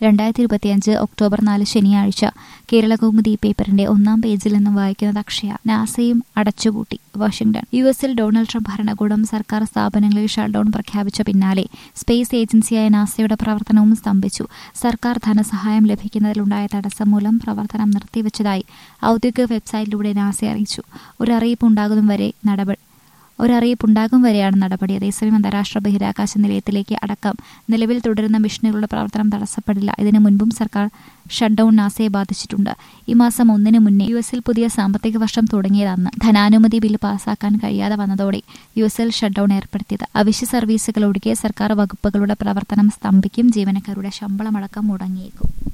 രണ്ടായിരത്തി ഇരുപത്തിയഞ്ച് ഒക്ടോബർ നാല് ശനിയാഴ്ച കേരളകൗമുദി പേപ്പറിന്റെ ഒന്നാം പേജിൽ നിന്നും വായിക്കുന്നത് അക്ഷയ നാസയും അടച്ചുപൂട്ടി വാഷിംഗ്ടൺ യു എസിൽ ഡൊണാൾഡ് ട്രംപ് ഭരണകൂടം സർക്കാർ സ്ഥാപനങ്ങളിൽ ഷട്ട്ഡൌൺ പ്രഖ്യാപിച്ച പിന്നാലെ സ്പേസ് ഏജൻസിയായ നാസയുടെ പ്രവർത്തനവും സ്തംഭിച്ചു സർക്കാർ ധനസഹായം ലഭിക്കുന്നതിലുണ്ടായ തടസ്സം മൂലം പ്രവർത്തനം നിർത്തിവച്ചതായി ഔദ്യോഗിക വെബ്സൈറ്റിലൂടെ നാസ അറിയിച്ചു ഒരു അറിയിപ്പ് ഉണ്ടാകും വരെ നടപടി ഒരറിയിപ്പുണ്ടാകും വരെയാണ് നടപടി അതേസമയം അന്താരാഷ്ട്ര ബഹിരാകാശ നിലയത്തിലേക്ക് അടക്കം നിലവിൽ തുടരുന്ന മിഷനുകളുടെ പ്രവർത്തനം തടസ്സപ്പെടില്ല ഇതിനു മുൻപും സർക്കാർ ഷട്ട്ഡൌൺ നാസയെ ബാധിച്ചിട്ടുണ്ട് ഈ മാസം ഒന്നിന് മുന്നേ യു എസിൽ പുതിയ സാമ്പത്തിക വർഷം തുടങ്ങിയതന്ന് ധനാനുമതി ബിൽ പാസാക്കാൻ കഴിയാതെ വന്നതോടെ യു എസിൽ ഷട്ട്ഡൌൺ ഏർപ്പെടുത്തിയത് അവശ്യ സർവീസുകൾ ഒഴികെ സർക്കാർ വകുപ്പുകളുടെ പ്രവർത്തനം സ്തംഭിക്കും ജീവനക്കാരുടെ ശമ്പളമടക്കം മുടങ്ങിയേക്കും